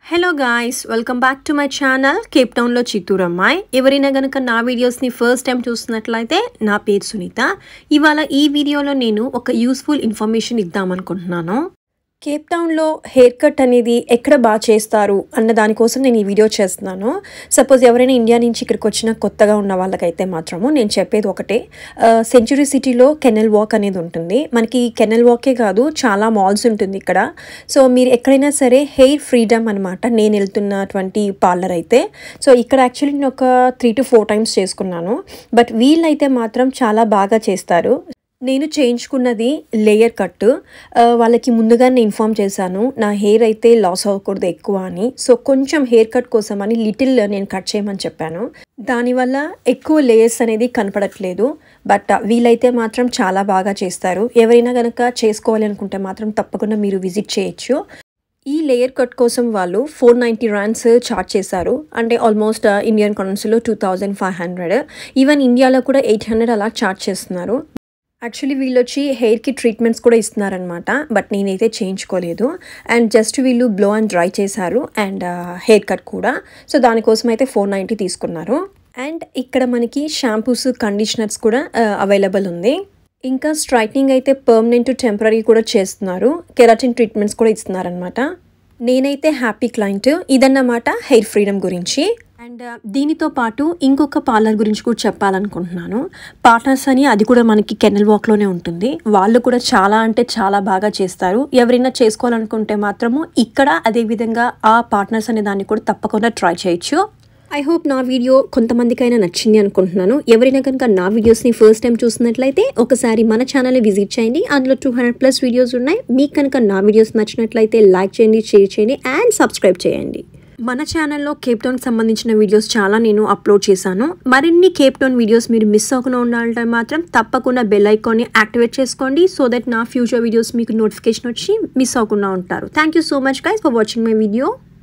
hello guys welcome back to my channel Cape టౌన్లో చిత్తూరు అమ్మాయి ఎవరైనా కనుక నా వీడియోస్ని ఫస్ట్ టైం చూస్తున్నట్లయితే నా పేరు సునీత ఇవాళ ఈ వీడియోలో నేను ఒక యూస్ఫుల్ ఇన్ఫర్మేషన్ ఇద్దామనుకుంటున్నాను కేప్ టౌన్లో హెయిర్ కట్ అనేది ఎక్కడ బాగా చేస్తారు అన్న దానికోసం నేను ఈ వీడియో చేస్తున్నాను సపోజ్ ఎవరైనా ఇండియా నుంచి ఇక్కడికి వచ్చిన కొత్తగా ఉన్న వాళ్ళకైతే మాత్రము నేను చెప్పేది ఒకటే సెంచురీ సిటీలో కెనల్ వాక్ అనేది ఉంటుంది మనకి కెనల్ వాకే కాదు చాలా మాల్స్ ఉంటుంది ఇక్కడ సో మీరు ఎక్కడైనా సరే హెయిర్ ఫ్రీడమ్ అనమాట నేను వెళ్తున్నటువంటి పార్లర్ అయితే సో ఇక్కడ యాక్చువల్లీ నేను ఒక త్రీ టు ఫోర్ టైమ్స్ చేసుకున్నాను బట్ వీళ్ళైతే మాత్రం చాలా బాగా చేస్తారు నేను చేయించుకున్నది లేయర్ కట్ ఆ, వాళ్ళకి ముందుగానే ఇన్ఫామ్ చేశాను నా హెయిర్ అయితే లాస్ అవ్వకూడదు ఎక్కువ అని సో కొంచెం హెయిర్ కట్ కోసం అని లిటిల్ నేను కట్ చేయమని చెప్పాను దానివల్ల ఎక్కువ లేయర్స్ అనేది కనపడట్లేదు బట్ వీలైతే మాత్రం చాలా బాగా చేస్తారు ఎవరైనా కనుక చేసుకోవాలి అనుకుంటే మాత్రం తప్పకుండా మీరు విజిట్ చేయొచ్చు ఈ లేయర్ కట్ కోసం వాళ్ళు ఫోర్ నైంటీ ర్యాన్స్ చార్జ్ చేశారు అంటే ఆల్మోస్ట్ ఇండియన్ కరెన్సీలో two thousand five hundred even ఇండియాలో కూడా ఎయిట్ హండ్రెడ్ అలా చార్జ్ చేస్తున్నారు యాక్చువల్లీ వీళ్ళు వచ్చి హెయిర్కి ట్రీట్మెంట్స్ కూడా ఇస్తున్నారనమాట బట్ నేనైతే చేయించుకోలేదు అండ్ జస్ట్ వీళ్ళు బ్లో అండ్ డ్రై చేశారు అండ్ హెయిర్ కట్ కూడా సో దానికోసం అయితే ఫోర్ నైంటీ తీసుకున్నారు అండ్ ఇక్కడ మనకి షాంపూస్ కండిషనర్స్ కూడా అవైలబుల్ ఉంది ఇంకా స్ట్రైట్నింగ్ అయితే పర్మనెంట్ టెంపరీ కూడా చేస్తున్నారు కెరాటిన్ ట్రీట్మెంట్స్ కూడా ఇస్తున్నారనమాట నేనైతే హ్యాపీ క్లయింట్ ఇదన్నమాట హెయిర్ ఫ్రీడమ్ గురించి అండ్ దీనితో పాటు ఇంకొక పార్లర్ గురించి కూడా చెప్పాలనుకుంటున్నాను పార్ట్నర్స్ అని అది కూడా మనకి కెనల్ వాక్లోనే ఉంటుంది వాళ్ళు కూడా చాలా అంటే చాలా బాగా చేస్తారు ఎవరైనా చేసుకోవాలనుకుంటే మాత్రము ఇక్కడ అదేవిధంగా ఆ పార్ట్నర్స్ అనే దాన్ని కూడా తప్పకుండా ట్రై చేయొచ్చు ఐ హోప్ నా వీడియో కొంతమందికైనా నచ్చింది అనుకుంటున్నాను ఎవరైనా కనుక నా వీడియోస్ని ఫస్ట్ టైం చూసినట్లయితే ఒకసారి మన ఛానల్ని విజిట్ చేయండి అందులో టూ హండ్రెడ్ ప్లస్ వీడియోస్ ఉన్నాయి మీకు కనుక నా వీడియోస్ నచ్చినట్లయితే లైక్ చేయండి షేర్ చేయండి అండ్ సబ్స్క్రైబ్ చేయండి మన ఛానల్లో కేప్ టౌన్ సంబంధించిన వీడియోస్ చాలా నేను అప్లోడ్ చేశాను మరిన్ని కేప్ టౌన్ వీడియోస్ మీరు మిస్ అవ్వకుండా ఉండాలంటే మాత్రం తప్పకుండా బెల్ ఐకాన్ని యాక్టివేట్ చేసుకోండి సో దట్ నా ఫ్యూచర్ వీడియోస్ మీకు నోటిఫికేషన్ వచ్చి మిస్ అవ్వకుండా ఉంటారు thank you so much guys for watching my video